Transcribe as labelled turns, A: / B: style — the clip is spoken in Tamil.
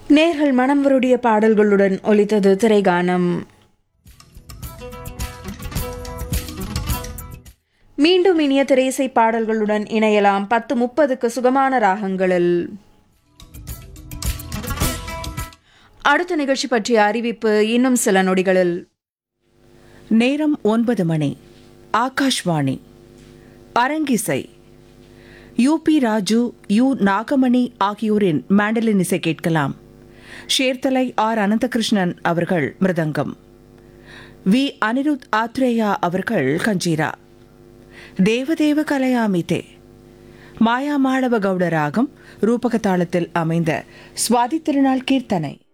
A: நேர்கள் மனம் வருடிய பாடல்களுடன் ஒலித்தது திரைகானம் மீண்டும் இனிய திரையிசை பாடல்களுடன் இணையலாம் பத்து முப்பதுக்கு சுகமான ராகங்களில் அடுத்த நிகழ்ச்சி பற்றிய அறிவிப்பு இன்னும் சில நொடிகளில்
B: நேரம் ஒன்பது மணி ஆகாஷ்வாணி அரங்கிசை யூபி ராஜு யு நாகமணி ஆகியோரின் மேண்டலின் இசை கேட்கலாம் ஷேர்தலை ஆர் அனந்தகிருஷ்ணன் அவர்கள் மிருதங்கம் வி அனிருத் ஆத்ரேயா அவர்கள் கஞ்சீரா தேவதேவ கலையாமிதே மாயாமாளவ கவுட ராகம் ரூபக தாளத்தில் அமைந்த சுவாதி திருநாள் கீர்த்தனை